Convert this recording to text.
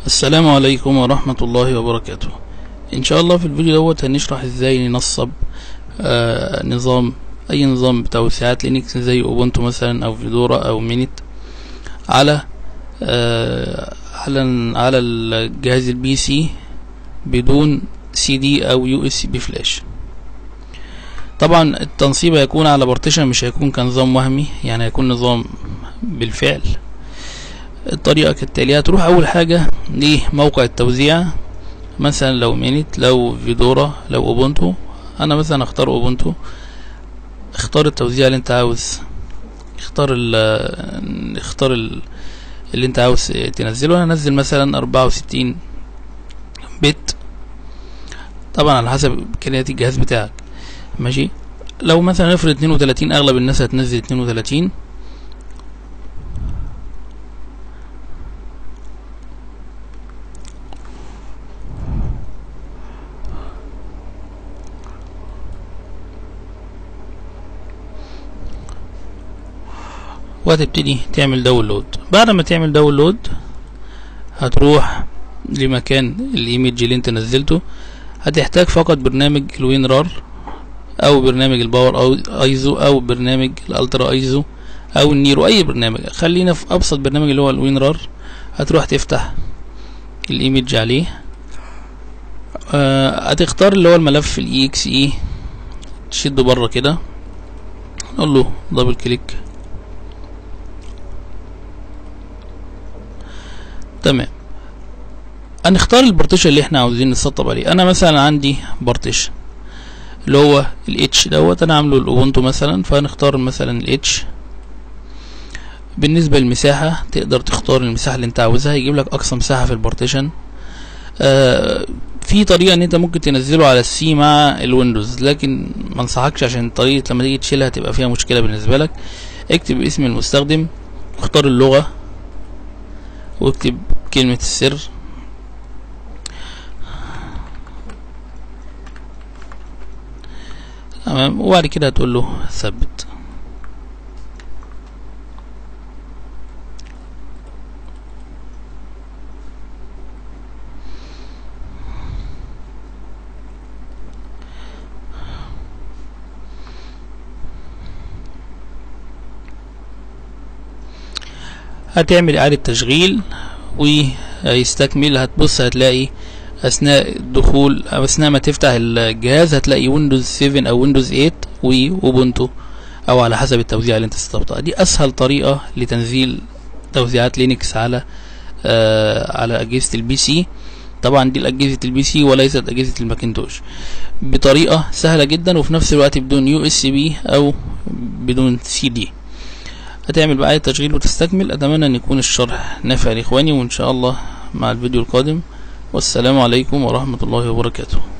السلام عليكم ورحمة الله وبركاته ان شاء الله في الفيديو دوت هنشرح ازاي ننصب آه نظام اي نظام بتوسيعات لينكس زي اوبونتو مثلا او فيدورا او مينيت على آه على على الجهاز البي سي بدون سي دي او يو اس بي فلاش طبعا التنصيب هيكون على بارتيشن مش هيكون كنظام وهمي يعني هيكون نظام بالفعل الطريقة كالتالية هتروح أول حاجة لموقع التوزيع مثلا لو مينيت لو فيدورا لو أوبونتو أنا مثلا أختار أوبونتو اختار التوزيع اللي أنت عاوز اختار ال اختار ال اللي أنت عاوز تنزله أنا أنزل مثلا أربعة وستين بت طبعا على حسب إمكانيات الجهاز بتاعك ماشي لو مثلا نفرض اتنين وتلاتين أغلب الناس هتنزل اتنين وتلاتين وهتبتدي تعمل داونلود بعد ما تعمل داونلود هتروح لمكان الايميج اللي انت نزلته هتحتاج فقط برنامج الوين رار او برنامج الباور او ايزو او برنامج الالترا ايزو او النيرو اي برنامج خلينا في ابسط برنامج اللي هو الوين رار هتروح تفتح الايميج عليه آه هتختار اللي هو الملف الاي اكس اي تشده بره كده نقول له دبل كليك تمام هنختار البارتيشن اللي احنا عاوزين نسطب عليه انا مثلا عندي بارتيشن اللي هو الاتش دوت انا عامله الاوبونتو مثلا فهنختار مثلا الاتش بالنسبه للمساحه تقدر تختار المساحه اللي انت عاوزها يجيب لك اقصى مساحه في البارتيشن آه في طريقه ان انت ممكن تنزله على السي مع الويندوز لكن ما انصحكش عشان طريقه لما تيجي تشيلها تبقى فيها مشكله بالنسبه لك اكتب اسم المستخدم اختار اللغه واكتب كلمة السر تمام وبعد كده هتقول له ثبت هتعمل إعادة تشغيل ويستكمل هتبص هتلاقي اثناء الدخول او اثناء ما تفتح الجهاز هتلاقي ويندوز 7 او ويندوز 8 واوبونتو او على حسب التوزيع اللي انت استخدمتها دي اسهل طريقه لتنزيل توزيعات لينكس على آه على اجهزه البي سي طبعا دي اجهزه البي سي وليست اجهزه الماكنتوش بطريقه سهله جدا وفي نفس الوقت بدون يو اس بي او بدون سي دي هتعمل بقى تشغيل وتستكمل اتمنى ان يكون الشرح نافع لاخواني وان شاء الله مع الفيديو القادم والسلام عليكم ورحمة الله وبركاته